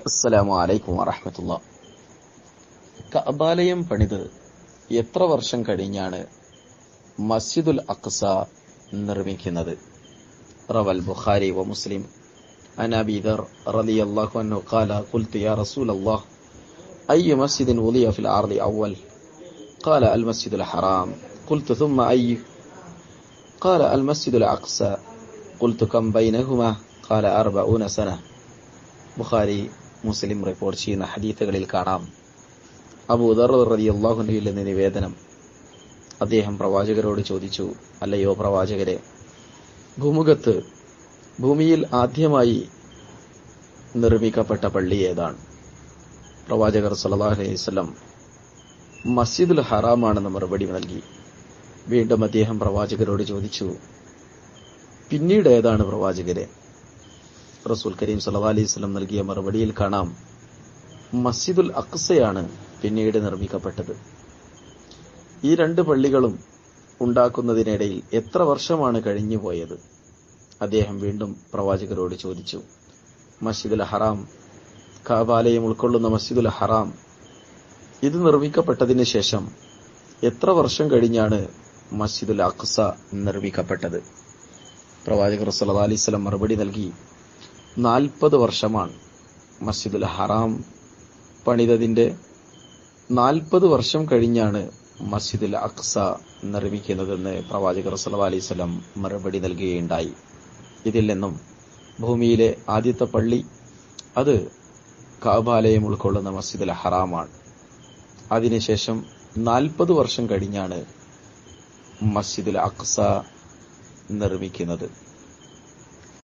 അസ്സലാമു അലൈക്കും വറഹമത്തുള്ള കഅബാലയം പണിത് എത്ര വർഷം കഴിഞ്ഞാണ് മസ്ജിദുൽ അഖ്സ നിർമ്മിക്കുന്നത് റവൽ ബുഖാരി വ മുസ്ലിം عن أبي ذر رضي الله عنه قال قلت يا رسول الله أي مسجد وضي في الأرض أول قال المسجد الحرام قلت ثم أي قال المسجد الأقصى قلت كم بينهما قال أربعون سنة ബുഖാരി മുസ്ലിം റിപ്പോർട്ട് ചെയ്യുന്ന ഹദീത്തുകളിൽ കാണാം അബൂദർ റതി അള്ളാഹുനയിൽ നിന്ന് നിവേദനം അദ്ദേഹം പ്രവാചകരോട് ചോദിച്ചു അല്ലയോ പ്രവാചകരെ ഭൂമുഖത്ത് ഭൂമിയിൽ ആദ്യമായി നിർമ്മിക്കപ്പെട്ട പള്ളി ഏതാണ് പ്രവാചകർ സല്ലല്ലാഹു അലൈഹി വസല്ലം മസ്ജിദുൽ ഹറാമാണെന്ന് മറുപടി നൽകി വീണ്ടും അദ്ദേഹം പ്രവാചകരോട് ചോദിച്ചു പിന്നീട് ഏതാണ് പ്രവാചകരെ റസൂൽ കരീം സല്ലല്ലാഹു അലൈഹി വസല്ലം നൽകിയ മറുപടിയിൽ കാണാം മസ്ജിദുൽ അക്സയാണ് പിന്നീട് നിർമ്മിക്കപ്പെട്ടത് ഈ രണ്ട് പള്ളികളും ഉണ്ടാക്കുന്നതിനിടയിൽ എത്ര വർഷമാണ് കഴിഞ്ഞുപോയത് അദ്ദേഹം വീണ്ടും പ്രവാചകരോട് ചോദിച്ചു മസ്ജിദുൽ ഹറാം കാബാലയം ഉൾക്കൊള്ളുന്ന മസ്ജിദുൽ ഹറാം ഇത് നിർമ്മിക്കപ്പെട്ടതിന് ശേഷം എത്ര വർഷം കഴിഞ്ഞാണ് മസ്ജിദുൽ അക്സ നിർമ്മിക്കപ്പെട്ടത് പ്രവാചകർ സല്ലല്ലാഹു അലൈഹി വസല്ലം മറുപടി നൽകി നാൽപ്പത് വർഷമാണ് മസ്ജിദുൽ ഹറാം പണിതതിന്റെ നാൽപ്പത് വർഷം കഴിഞ്ഞാണ് മസ്ജിദുൽ അക്സ നിർമ്മിക്കുന്നതെന്ന് പ്രവാചകർ സല്ലല്ലാഹു അലൈഹി വസല്ലം മറുപടി നൽകുകയുണ്ടായി ഇതിൽ നിന്നും ഭൂമിയിലെ ആദ്യത്തെ പള്ളി അത് കാബാലയം ഉൾക്കൊള്ളുന്ന മസ്ജിദുൽ ഹറാമാണ് അതിനുശേഷം നാൽപ്പത് വർഷം കഴിഞ്ഞാണ് മസ്ജിദുൽ അക്സ നിർമ്മിക്കുന്നത്